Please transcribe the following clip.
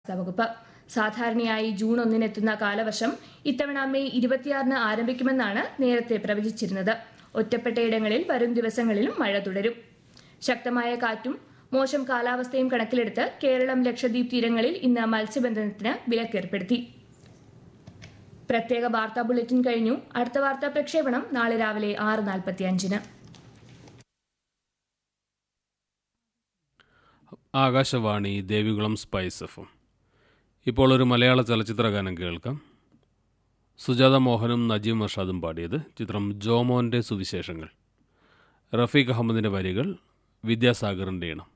വകുപ്പ് സാധാരണയായി ജൂൺ ഒന്നിനെത്തുന്ന കാലവർഷം ഇത്തവണ മെയ് ഇരുപത്തിയാറിന് ആരംഭിക്കുമെന്നാണ് നേരത്തെ പ്രവചിച്ചിരുന്നത് ഒറ്റപ്പെട്ടയിടങ്ങളിൽ വരും ദിവസങ്ങളിലും മഴ തുടരും ശക്തമായ കാറ്റും മോശം കാലാവസ്ഥയും കണക്കിലെടുത്ത് കേരളം ലക്ഷദ്വീപ് തീരങ്ങളിൽ ഇന്ന് മത്സ്യബന്ധനത്തിന് വിലക്കേർപ്പെടുത്തി പ്രത്യേക വാർത്താ ബുള്ളറ്റിൻ കഴിഞ്ഞു അടുത്ത വാർത്താ പ്രക്ഷേപണം നാളെ രാവിലെ ആറ് നാൽപ്പത്തിയഞ്ചിന് ആകാശവാണി ദേവികുളം സ്പൈസ് എഫും ഇപ്പോൾ ഒരു മലയാള ചലച്ചിത്ര ഗാനം കേൾക്കാം സുജാത മോഹനും നജീം മർഷാദും പാടിയത് ചിത്രം ജോമോൻ്റെ സുവിശേഷങ്ങൾ റഫീഖ് അഹമ്മദിൻ്റെ വരികൾ വിദ്യാസാഗറിൻ്റെ ഇണം